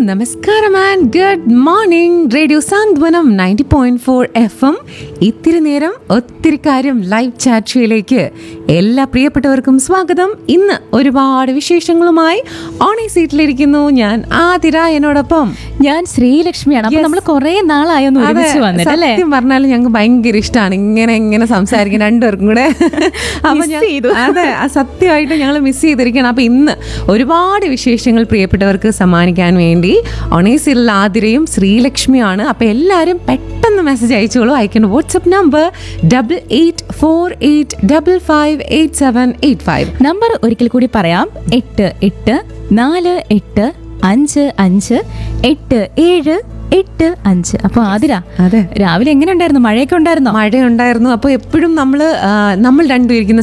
നമസ്കാരം and good morning radio Santhwanam ninety point four F M ഇത്തിരി നേരം ഒത്തിരി കാര്യം ലൈവ് ചാറ്റ് ഷോയിലേക്ക് എല്ലാ പ്രിയപ്പെട്ടവർക്കും സ്വാഗതം ഇന്ന് ഒരുപാട് വിശേഷങ്ങളുമായി ഓണി സീറ്റിലിരിക്കുന്നു ഞാൻ ആതിര എന്നോടൊപ്പം ഞാൻ ശ്രീലക്ഷ്മിയാണ് അപ്പൊ Yes. നമ്മൾ കുറെ നാളായൊന്ന് അതെ, ഒരുമിച്ച് വന്നിട്ട് അല്ലേ സത്യം പറഞ്ഞാൽ ഞങ്ങൾക്ക് ഭയങ്കര ഇഷ്ടമാണ് ഇങ്ങനെ ഇങ്ങനെ സംസാരിക്കാൻ രണ്ടുപേർക്കും കൂടെ അപ്പൊ Miss ഞാൻ- ചെയ്തു. അതെ ആ സത്യമായിട്ട് ഞങ്ങൾ മിസ് ചെയ്തിരിക്കുകയാണ് അപ്പൊ ഇന്ന് ഒരുപാട് വിശേഷങ്ങൾ പ്രിയപ്പെട്ടവർക്ക് സമ്മാനിക്കാൻ വേണ്ടി ഒണേസിൽ ആതിരയും ശ്രീലക്ഷ്മിയാണ് അപ്പൊ എല്ലാവരും പെട്ടെന്ന് മെസ്സേജ് അയച്ചോളൂ അയക്കേണ്ട WhatsApp number double eight four eight double five eight seven eight five number ഒരിക്കൽ കൂടി പറയാം എട്ട് എട്ട് നാല് എട്ട് അഞ്ച് അഞ്ച് എട്ട് ഏഴ് എട്ട് അഞ്ച് അപ്പൊ ആതിര അതെ രാവിലെ എങ്ങനെ ഉണ്ടായിരുന്നു മഴയൊക്കെ ഉണ്ടായിരുന്നോ മഴയുണ്ടായിരുന്നു അപ്പോൾ എപ്പോഴും നമ്മൾ നമ്മൾ രണ്ടുപേരിക്കുന്ന